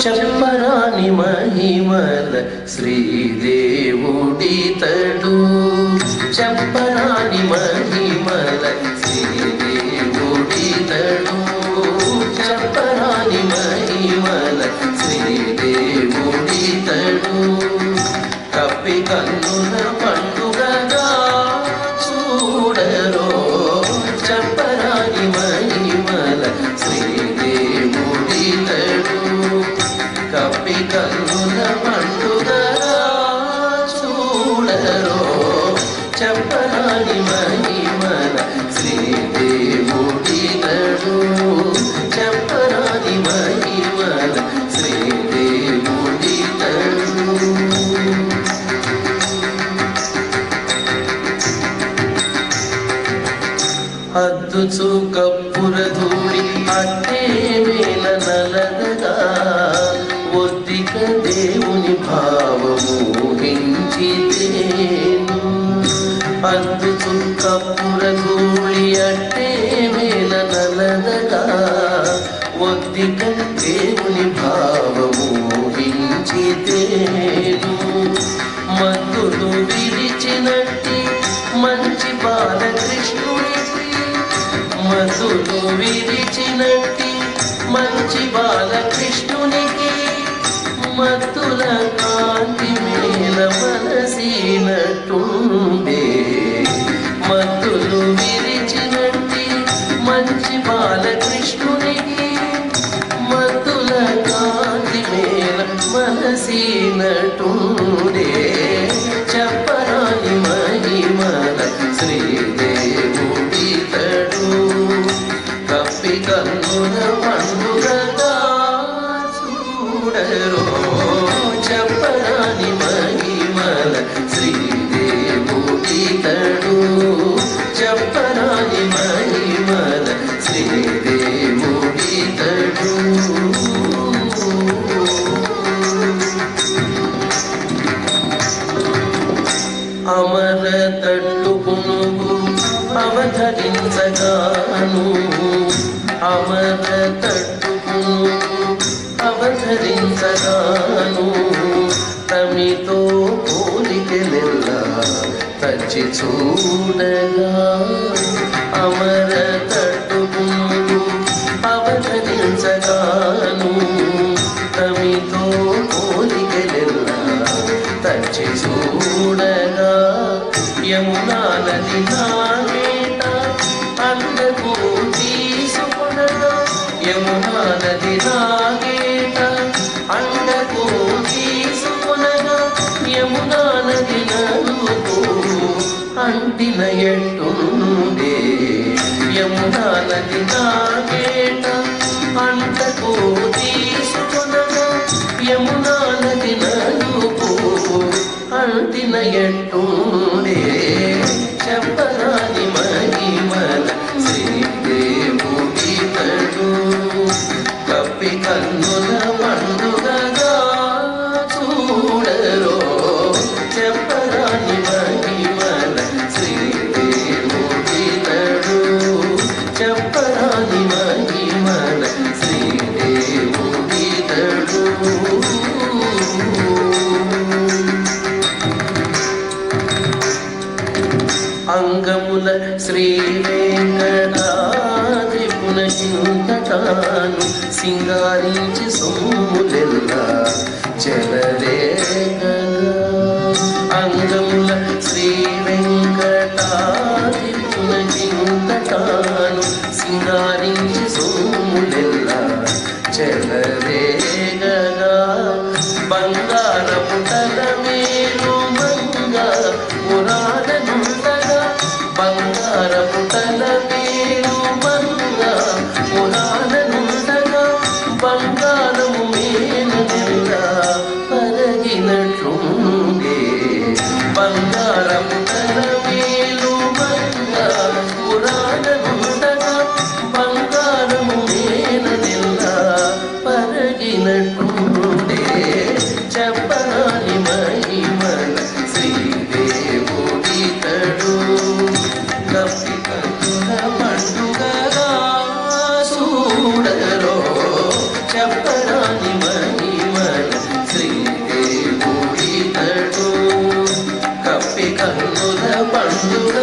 చెప్పరాని మహిమల శ్రీదేవుడితడు చెప్పరాని మహిమల శ్రీదేవుడితడు చెప్పరాని మహిమల శ్రీదేవుడితడు కప్పి కన్నుల పండుగగా చూడరో చెప్పరాని మహిమల శ్రీదేవుడితడు కప్పి కన్నుల పండుగగా చూడరో చెప్పరాని మహిమల శ్రీదేవుడితడు చెప్పరాని మహిమల శ్రీదేవుడితడు హద్దుచు కప్పుర ధూళి అట్టే వేల నలగగా ఒద్దిక దేవుని భావము హించితేను హద్దుచు కప్పుర ధూళి అట్టే వేల నలగగా ఒద్దిక దేవుని భావము హించితేను మధులు విరిచినట్టి మంచి బాలకృష్ణుడికి మధులు విరిచినట్టి మంచి బాలకృష్ణునికి మత్తుల కాంతి మేల మనసినట్టుండే మత్తులు విరిచినట్టి మంచి బాలకృష్ణునికి మత్తుల కాంతి మేల మనసినటుండే చెప్పరాని మహిమల శ్రీదేవుడితడు కప్పి కన్నుల పండుగగా చూడరో చెప్పరాని మహిమల శ్రీదేవుడితడు చెప్పరాని మహిమల శ్రీదేవుడితడు అమర తట్టు పునుగు అవధరించగాను అమర తట్టు పునుగు అవధరించగాను తమితో పోలికెలెల్లా తచ్చి చూడగా అమర తట్టు పునుగు అవధరించగాను తమితో పోలికెలెల్లా తచ్చి చూడగా యమునా నది నాగేట అందకు తీసుకొనగా యమునా నది నాగేట అందకు తీసుకొనగా యమునా నది నలుపు అంటిన ఎట్టుండే యమునా నది నాగేట అంతకు తీసుకొనగా యమునా నది నలుపు అంటిన ఎట్టుండే చెప్పరాని మహిమల శ్రీదేవుడితడు కప్పి కన్నుల పండుగగా చూడరో చెప్పరాని మహిమల శ్రీదేవుడితడు చెప్పరాని మహిమల శ్రీదేవుడితడు అంగముల శ్రీ వెంకటాద్రి పునచింతటాను సింగారించి సొమ్ములెల్లా చెలరేగగా అంగముల శ్రీ వెంకటాద్రి పునచింతటాను సింగారించి సొమ్ములెల్లా చెలరేగగా బంగారపు తల మేలు మంగా పురాణనుండగా బంగారపు తల మేలు మంగా పురాణనుండగా బంగారము మేలు నిండా పరగినట్లుండే బంగారపు తల మేలు మంగా పురాణనుండగా బంగారము మేలు నిండా పరగినట్లుండే చెప్పరాని మహిమల శ్రీదేవుడితడు కప్పి కన్నుల పండుగగా చూడరో చెప్పరాని మహిమ అందున